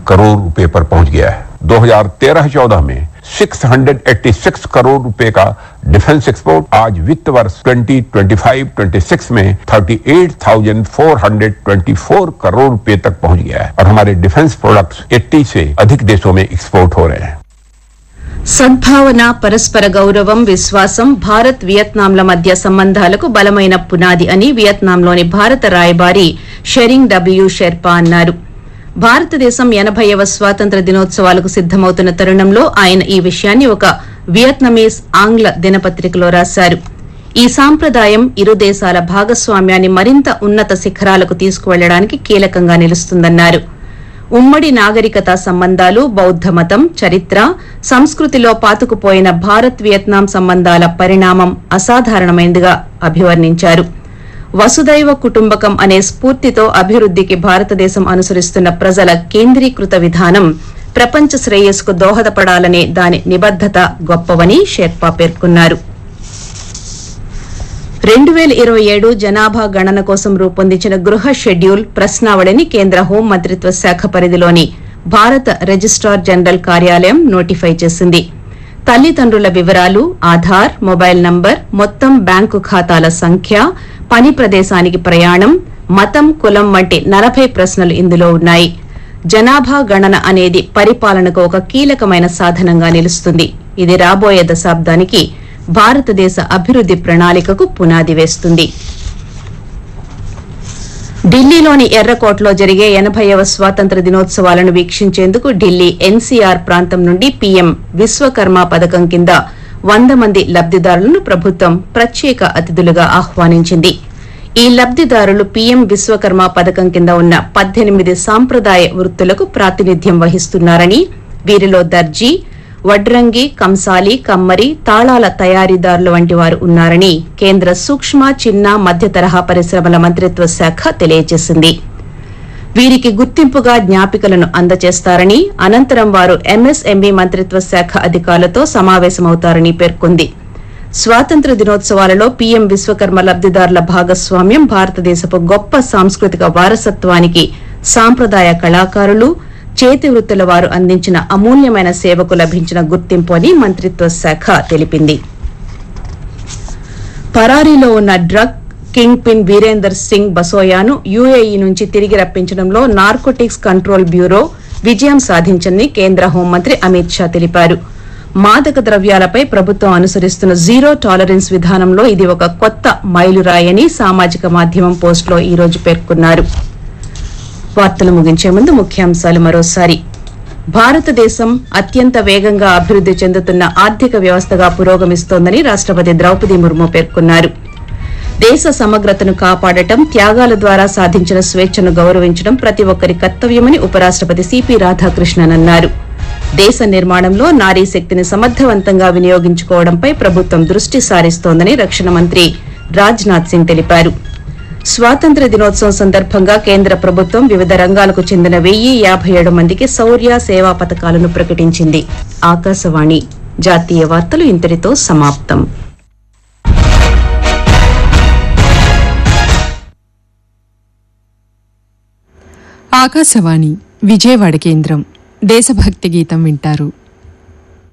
करोड़ रुपए पर पहुंच गया है 2013-14 में 686 करोड़ रुपए का डिफेंस एक्सपोर्ट आज वित्त वर्ष 2025-26 में 38,424 करोड़ रुपए तक पहुंच गया है और हमारे डिफेंस प्रोडक्ट्स 80 से अधिक देशों में एक्सपोर्ट हो रहे हैं సద్భావన పరస్పర గౌరవం విశ్వాసం భారత్ వియత్నాంల మధ్య సంబంధాలకు బలమైన పునాది అని వియత్నాంలోని భారత రాయబారి షెరింగ్ డబ్ల్యూ షెర్పా అన్నారు భారతదేశం ఎనభైవ స్వాతంత్ర దినోత్సవాలకు సిద్దమవుతున్న తరుణంలో ఆయన ఈ విషయాన్ని ఒక వియత్నమీస్ ఆంగ్ల దినపత్రికలో రాశారు ఈ సాంప్రదాయం ఇరు దేశాల భాగస్వామ్యాన్ని మరింత ఉన్నత శిఖరాలకు తీసుకువెళ్లడానికి కీలకంగా నిలుస్తుందన్నారు ఉమ్మడి నాగరికత సంబంధాలు బౌద్ధ మతం చరిత్ర సంస్కృతిలో పాతుకుపోయిన భారత్ వియత్నాం సంబంధాల పరిణామం అసాధారణమైనదిగా అభివర్ణించారు వసుదైవ కుటుంబకం అనే స్ఫూర్తితో అభివృద్దికి భారతదేశం అనుసరిస్తున్న ప్రజల కేంద్రీకృత విధానం ప్రపంచ శ్రేయస్సుకు దోహదపడాలనే దాని నిబద్దత గొప్పవని షెర్పా పేర్కొన్నారు రెండు వేల ఇరవై ఏడు జనాభా గణన కోసం రూపొందించిన గృహ షెడ్యూల్ ప్రశ్నావళిని కేంద్ర హోం మంత్రిత్వ శాఖ పరిధిలోని భారత రిజిస్ట్రార్ జనరల్ కార్యాలయం నోటిఫై చేసింది తల్లిదండ్రుల వివరాలు ఆధార్ మొబైల్ నంబర్ మొత్తం బ్యాంకు ఖాతాల సంఖ్య పని ప్రదేశానికి ప్రయాణం మతం కులం వంటి నలభై ప్రశ్నలు ఇందులో ఉన్నాయి జనాభా గణన అనేది పరిపాలనకు ఒక కీలకమైన సాధనంగా నిలుస్తుంది ఇది రాబోయే దశాబ్దానికి భారతదేశ అభివృద్ది ప్రణాళికకు పునాది వేస్తుంది ఢిల్లీలోని ఎర్రకోటలో జరిగే ఎనభైవ స్వాతంత్ర దినోత్సవాలను వీక్షించేందుకు ఢిల్లీ ఎన్సీఆర్ ప్రాంతం నుండి పీఎం విశ్వకర్మ పథకం కింద వంద మంది లబ్దిదారులను ప్రభుత్వం ప్రత్యేక అతిథులుగా ఆహ్వానించింది ఈ లబ్దిదారులు పీఎం విశ్వకర్మ పథకం కింద ఉన్న పద్దెనిమిది సాంప్రదాయ వృత్తులకు ప్రాతినిధ్యం వహిస్తున్నారని వీరిలో దర్జీ వడ్రంగి కంసాలి కమ్మరి తాళాల తయారీదారులు వంటి వారు ఉన్నారని కేంద్ర సూక్ష్మ చిన్న మధ్య తరహా పరిశ్రమల మంత్రిత్వ శాఖ తెలియజేసింది వీరికి గుర్తింపుగా జ్ఞాపికలను అందజేస్తారని అనంతరం వారు ఎంఎస్ఎంఈ మంత్రిత్వ శాఖ అధికారులతో సమావేశమవుతారని పేర్కొంది స్వాతంత్ర దినోత్సవాలలో పీఎం విశ్వకర్మ లబ్దిదారుల భాగస్వామ్యం భారతదేశపు గొప్ప సాంస్కృతిక వారసత్వానికి సాంప్రదాయ కళాకారులు చేతి వృత్తుల వారు అందించిన అమూల్యమైన సేవకు లభించిన గుర్తింపు అని మంత్రిత్వ శాఖ తెలిపింది పరారీలో ఉన్న drug kingpin Virender Singh బసోయాను యుఏఈ నుంచి తిరిగి రప్పించడంలో నార్కోటిక్స్ కంట్రోల్ బ్యూరో విజయం సాధించిందని కేంద్ర హోంమంత్రి అమిత్ షా తెలిపారు మాదక ద్రవ్యాలపై ప్రభుత్వం అనుసరిస్తున్న జీరో టాలరెన్స్ విధానంలో ఇది ఒక కొత్త మైలురాయని సామాజిక మాధ్యమం పోస్టులో ఈ రోజు పేర్కొన్నారు వార్తలు ముగించే ముందు ముఖ్యాంశాలు మరోసారి భారతదేశం అత్యంత వేగంగా అభివృద్ది చెందుతున్న ఆర్థిక వ్యవస్థగా పురోగమిస్తోందని రాష్టపతి ద్రౌపది ముర్ము పేర్కొన్నారు దేశ సమగ్రతను కాపాడటం త్యాగాల ద్వారా సాధించిన స్వేచ్ఛను గౌరవించడం ప్రతి ఒక్కరి కర్తవ్యమని ఉపరాష్టపతి సిపి రాధాకృష్ణన్ అన్నారు దేశ నిర్మాణంలో నారీ శక్తిని సమర్థవంతంగా వినియోగించుకోవడంపై ప్రభుత్వం దృష్టి సారిస్తోందని రక్షణ మంత్రి రాజ్నాథ్ సింగ్ తెలిపారు స్వాతంత్ర దినోత్సవం సందర్భంగా కేంద్ర ప్రభుత్వం వివిధ రంగాలకు చెందిన వెయ్యి యాభై ఏడు మందికి శౌర్య సేవా పథకాలను ప్రకటించింది ఆకాశవాణి జాతీయ వార్తలు ఇంతటితో సమాప్తం ఆకాశవాణి విజయవాడ కేంద్రం దేశభక్తి గీతం వింటారు